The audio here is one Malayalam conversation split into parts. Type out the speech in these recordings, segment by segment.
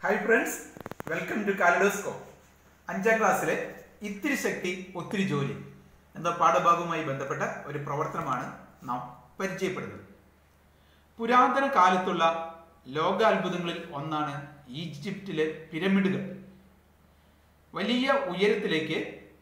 hi friends welcome to kaleidoscope അഞ്ചാം ക്ലാസ്സിലെ ഇത്തിരി ശക്തി ഒത്തിരി ജോലി എന്ന പാഠഭാഗവുമായി ബന്ധപ്പെട്ട ഒരു പ്രവർത്തനമാണ് നാം പരിചയപ്പെടുന്നത് പുരാതന കാലത്തുള്ള ലോകാത്ഭുതങ്ങളിൽ ഒന്നാണ് ഈജിപ്തിലെ പിരമിഡുകൾ വലിയ ഉയരത്തിലേക്ക്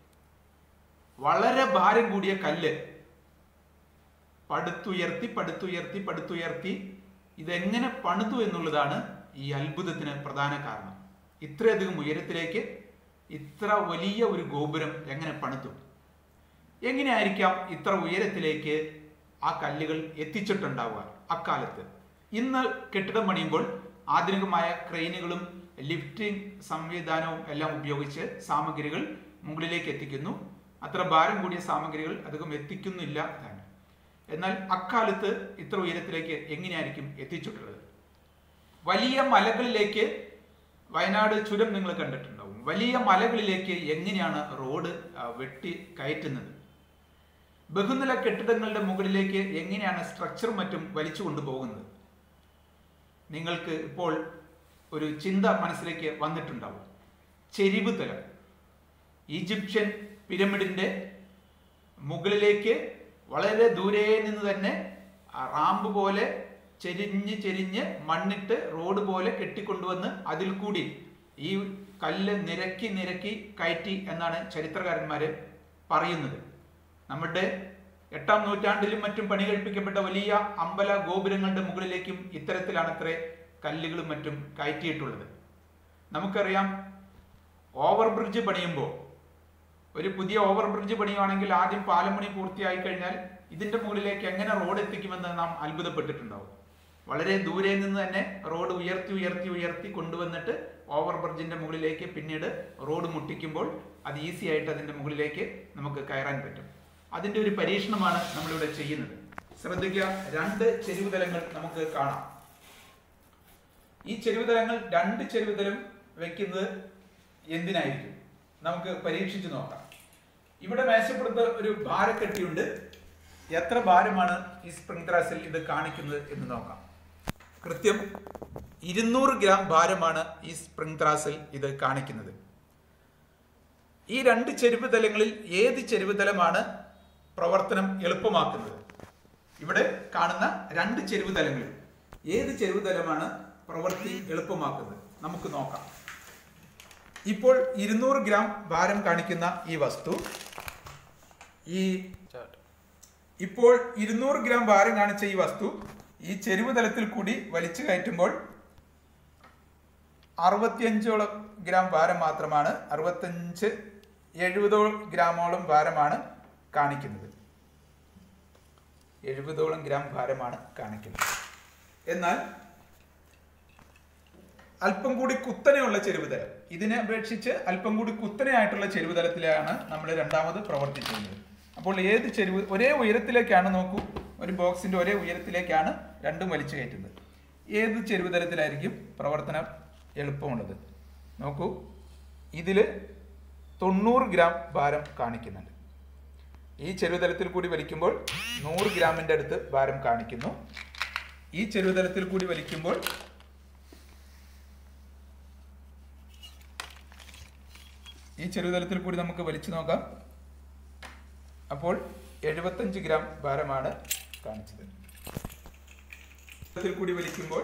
വളരെ ഭാരം കൂടിയ കല്ല് പടുത്തുയർത്തി പടുത്തുയർത്തി പടുത്തുയർത്തി ഇതെങ്ങനെ പണിതു എന്നുള്ളതാണ് ഈ അത്ഭുതത്തിന് പ്രധാന കാരണം ഇത്രയധികം ഉയരത്തിലേക്ക് ഇത്ര വലിയ ഒരു ഗോപുരം എങ്ങനെ പണിതു എങ്ങനെയായിരിക്കാം ഇത്ര ഉയരത്തിലേക്ക് ആ കല്ലുകൾ എത്തിച്ചിട്ടുണ്ടാവുക അക്കാലത്ത് ഇന്ന് കെട്ടിടം പണിയുമ്പോൾ ആധുനികമായ ക്രെയിനുകളും ലിഫ്റ്റിംഗ് സംവിധാനവും എല്ലാം ഉപയോഗിച്ച് സാമഗ്രികൾ മുകളിലേക്ക് എത്തിക്കുന്നു അത്ര ഭാരം കൂടിയ സാമഗ്രികൾ അധികം എത്തിക്കുന്നില്ല എന്നാണ് എന്നാൽ അക്കാലത്ത് ഇത്ര ഉയരത്തിലേക്ക് എങ്ങനെയായിരിക്കും എത്തിച്ചിട്ടുള്ളത് വലിയ മലകളിലേക്ക് വയനാട് ചുരം നിങ്ങൾ കണ്ടിട്ടുണ്ടാവും വലിയ മലകളിലേക്ക് എങ്ങനെയാണ് റോഡ് ആ, വെട്ടി കയറ്റുന്നത് ബഹുനില കെട്ടിടങ്ങളുടെ മുകളിലേക്ക് എങ്ങനെയാണ് സ്ട്രക്ചർ മറ്റും വലിച്ചു കൊണ്ടുപോകുന്നത് നിങ്ങൾക്ക് ഇപ്പോൾ ഒരു ചിന്ത മനസ്സിലേക്ക് വന്നിട്ടുണ്ടാവും ചെരിവ് തലം ഈജിപ്ഷ്യൻ പിരമിഡിന്റെ മുകളിലേക്ക് വളരെ ദൂരെ നിന്ന് തന്നെ ആ റാമ്പ് പോലെ ചെരിഞ്ഞ് ചെരിഞ്ഞ് മണ്ണിട്ട് റോഡ് പോലെ കെട്ടിക്കൊണ്ടുവന്ന് അതിൽ കൂടി ഈ കല്ല് നിരക്കി നിരക്കി കയറ്റി എന്നാണ് ചരിത്രകാരന്മാര് പറയുന്നത് നമ്മുടെ എട്ടാം നൂറ്റാണ്ടിലും മറ്റും പണി കഴിപ്പിക്കപ്പെട്ട വലിയ അമ്പല ഗോപുരങ്ങളുടെ മുകളിലേക്കും ഇത്തരത്തിലാണ് അത്രേ കല്ലുകളും മറ്റും കയറ്റിയിട്ടുള്ളത് നമുക്കറിയാം ഓവർ ബ്രിഡ്ജ് പണിയുമ്പോൾ ഒരു പുതിയ ഓവർ ബ്രിഡ്ജ് പണിയുവാണെങ്കിൽ ആദ്യം പാലം പണി പൂർത്തിയായി കഴിഞ്ഞാൽ ഇതിന്റെ മുകളിലേക്ക് എങ്ങനെ റോഡ് എത്തിക്കുമെന്ന് നാം അത്ഭുതപ്പെട്ടിട്ടുണ്ടാവും വളരെ ദൂരെ നിന്ന് തന്നെ റോഡ് ഉയർത്തി ഉയർത്തി ഉയർത്തി കൊണ്ടുവന്നിട്ട് ഓവർ ബ്രിഡ്ജിന്റെ മുകളിലേക്ക് പിന്നീട് റോഡ് മുട്ടിക്കുമ്പോൾ അത് ഈസി ആയിട്ട് അതിന്റെ മുകളിലേക്ക് നമുക്ക് കയറാൻ പറ്റും അതിന്റെ ഒരു പരീക്ഷണമാണ് നമ്മളിവിടെ ചെയ്യുന്നത് ശ്രദ്ധിക്കുക രണ്ട് ചെരുവുതലങ്ങൾ നമുക്ക് കാണാം ഈ ചെരുവുതലങ്ങൾ രണ്ട് ചെരുവുതലം വെക്കുന്നത് എന്തിനായിരിക്കും നമുക്ക് പരീക്ഷിച്ചു നോക്കാം ഇവിടെ മേശപ്പുറത്ത് ഒരു ഭാരക്കെട്ടിയുണ്ട് എത്ര ഭാരമാണ് ഈ സ്പ്രിംഗ് ത്രാസിൽ ഇത് കാണിക്കുന്നത് എന്ന് നോക്കാം കൃത്യം ഇരുന്നൂറ് ഗ്രാം ഭാരമാണ് ഈ സ്പ്രിംഗ് ത്രാസിൽ ഇത് കാണിക്കുന്നത് ഈ രണ്ട് ചെരുവ് തലങ്ങളിൽ ഏത് ചെരുവ് തലമാണ് പ്രവർത്തനം എളുപ്പമാക്കുന്നത് ഇവിടെ കാണുന്ന രണ്ട് ചെരുവ് തലങ്ങളിൽ ഏത് ചെരുവ് തലമാണ് പ്രവൃത്തി എളുപ്പമാക്കുന്നത് നമുക്ക് നോക്കാം ഇപ്പോൾ ഇരുന്നൂറ് ഗ്രാം ഭാരം കാണിക്കുന്ന ഈ വസ്തു ഈ ഇപ്പോൾ ഇരുന്നൂറ് ഗ്രാം ഭാരം കാണിച്ച ഈ വസ്തു ഈ ചെരുവ് തലത്തിൽ കൂടി വലിച്ചു കയറ്റുമ്പോൾ അറുപത്തിയഞ്ചോളം ഗ്രാം ഭാരം മാത്രമാണ് അറുപത്തഞ്ച് എഴുപതോളം ഗ്രാമോളം ഭാരമാണ് കാണിക്കുന്നത് എഴുപതോളം ഗ്രാം ഭാരമാണ് കാണിക്കുന്നത് എന്നാൽ അല്പം കൂടി കുത്തനെയുള്ള ചെരുവുതലം ഇതിനെ അപേക്ഷിച്ച് അല്പം കൂടി കുത്തനെയായിട്ടുള്ള ചെരുവുതലത്തിലാണ് നമ്മൾ രണ്ടാമത് പ്രവർത്തിക്കുന്നത് അപ്പോൾ ഏത് ചെരുവ് ഒരേ ഉയരത്തിലേക്കാണ് നോക്കൂ ഒരു ബോക്സിന്റെ ഒരേ ഉയരത്തിലേക്കാണ് രണ്ടും വലിച്ചു കയറ്റുന്നത് ഏത് ചെരുവുതലത്തിലായിരിക്കും പ്രവർത്തനം എളുപ്പമുള്ളത് നോക്കൂ ഇതിൽ തൊണ്ണൂറ് ഗ്രാം ഭാരം കാണിക്കുന്നുണ്ട് ഈ ചെരുവുതലത്തിൽ കൂടി വലിക്കുമ്പോൾ നൂറ് ഗ്രാമിന്റെ അടുത്ത് ഭാരം കാണിക്കുന്നു ഈ ചെരുവുതലത്തിൽ കൂടി വലിക്കുമ്പോൾ ഈ ചെറുതലത്തിൽ കൂടി നമുക്ക് വലിച്ചു നോക്കാം അപ്പോൾ എഴുപത്തഞ്ച് ഗ്രാം ഭാരമാണ് കാണിച്ചത് ചെറുതലത്തിൽ കൂടി വലിക്കുമ്പോൾ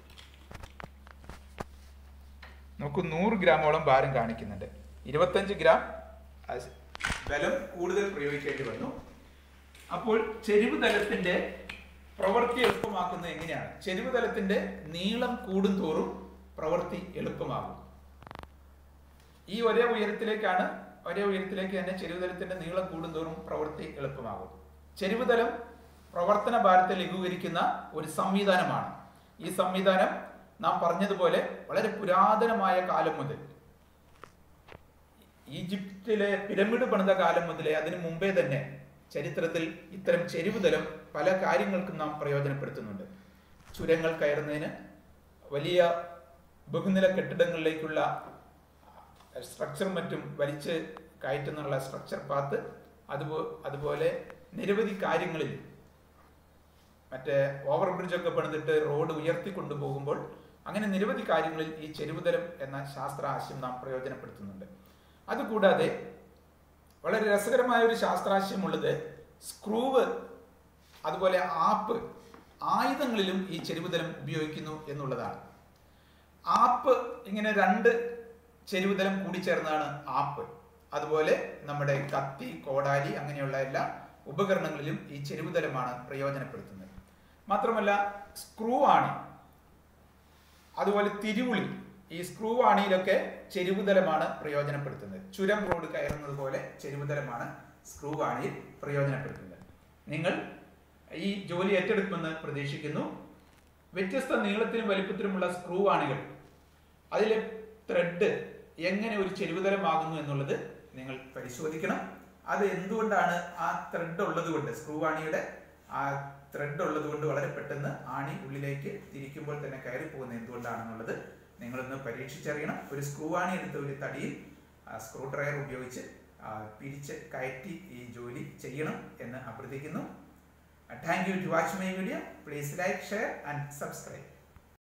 നമുക്ക് നൂറ് ഗ്രാമോളം ഭാരം കാണിക്കുന്നുണ്ട് ഇരുപത്തഞ്ച് ഗ്രാം അസ് ബലം കൂടുതൽ പ്രയോഗിക്കേണ്ടി വന്നു അപ്പോൾ ചെരിവ് തലത്തിന്റെ പ്രവൃത്തി എളുപ്പമാക്കുന്നത് എങ്ങനെയാണ് ചെരിവ് തലത്തിന്റെ നീളം കൂടുന്തോറും പ്രവൃത്തി എളുപ്പമാകും ഈ ഒരേ ഉയരത്തിലേക്കാണ് ഒരേ ഉയരത്തിലേക്ക് തന്നെ ചെരുവുതലത്തിന്റെ നീളം കൂടുന്തോറും പ്രവൃത്തി എളുപ്പമാകും ചെരുവുതലം പ്രവർത്തന ഭാരത്തെ ലഘൂകരിക്കുന്ന ഒരു സംവിധാനമാണ് ഈ സംവിധാനം നാം പറഞ്ഞതുപോലെ വളരെ പുരാതനമായ കാലം മുതൽ ഈജിപ്തിലെ പിരമിഡ് പണിത കാലം മുതലേ അതിനു മുമ്പേ തന്നെ ചരിത്രത്തിൽ ഇത്തരം ചെരുവുതലം പല കാര്യങ്ങൾക്കും നാം പ്രയോജനപ്പെടുത്തുന്നുണ്ട് ചുരങ്ങൾ കയറുന്നതിന് വലിയ ബഹുനില കെട്ടിടങ്ങളിലേക്കുള്ള സ്ട്രക്ചർ മറ്റും വലിച്ച് കയറ്റുന്നുള്ള സ്ട്രക്ചർ പാത്ത് അതുപോ അതുപോലെ നിരവധി കാര്യങ്ങളിൽ മറ്റേ ഓവർ ബ്രിഡ്ജ് ഒക്കെ പണിതിട്ട് റോഡ് ഉയർത്തി കൊണ്ടുപോകുമ്പോൾ അങ്ങനെ നിരവധി കാര്യങ്ങളിൽ ഈ ചെരുവുതരം എന്ന ശാസ്ത്ര ആശയം നാം പ്രയോജനപ്പെടുത്തുന്നുണ്ട് അതുകൂടാതെ വളരെ രസകരമായ ഒരു ശാസ്ത്രാശയമുള്ളത് സ്ക്രൂവ് അതുപോലെ ആപ്പ് ആയുധങ്ങളിലും ഈ ചെരുവുതലം ഉപയോഗിക്കുന്നു എന്നുള്ളതാണ് ആപ്പ് ഇങ്ങനെ രണ്ട് ചെരുവുതലം കൂടിച്ചേർന്നതാണ് ആപ്പ് അതുപോലെ നമ്മുടെ കത്തി കോടാലി അങ്ങനെയുള്ള എല്ലാ ഉപകരണങ്ങളിലും ഈ ചെരുവുതലമാണ് പ്രയോജനപ്പെടുത്തുന്നത് മാത്രമല്ല സ്ക്രൂ ആണി അതുപോലെ തിരുവുളി ഈ സ്ക്രൂ ആണിയിലൊക്കെ ചെരുവുതലമാണ് പ്രയോജനപ്പെടുത്തുന്നത് ചുരം റോഡ് കയറുന്നത് പോലെ ചെരുവുതലമാണ് സ്ക്രൂ ആണിയിൽ പ്രയോജനപ്പെടുത്തുന്നത് നിങ്ങൾ ഈ ജോലി ഏറ്റെടുക്കുമെന്ന് പ്രതീക്ഷിക്കുന്നു വ്യത്യസ്ത നീളത്തിലും വലിപ്പത്തിലുമുള്ള സ്ക്രൂ ആണികൾ അതിലെ ത്രെഡ് എങ്ങനെ ഒരു ചെരുവുതലമാകുന്നു എന്നുള്ളത് നിങ്ങൾ പരിശോധിക്കണം അത് എന്തുകൊണ്ടാണ് ആ ത്രെഡ് ഉള്ളത് കൊണ്ട് സ്ക്രൂ ആണിയുടെ ആ ത്രെഡ് ഉള്ളത് കൊണ്ട് വളരെ പെട്ടെന്ന് ആണി ഉള്ളിലേക്ക് തിരിക്കുമ്പോൾ തന്നെ കയറി പോകുന്നത് എന്തുകൊണ്ടാണെന്നുള്ളത് നിങ്ങളൊന്ന് പരീക്ഷിച്ചറിയണം ഒരു സ്ക്രൂ ആണി എടുത്ത് ഒരു തടിയിൽ സ്ക്രൂ ഡ്രയർ ഉപയോഗിച്ച് ആ, പിരിച്ച് കയറ്റി ഈ ജോലി ചെയ്യണം എന്ന് അഭ്യർത്ഥിക്കുന്നു thank you to watch my video please like share and subscribe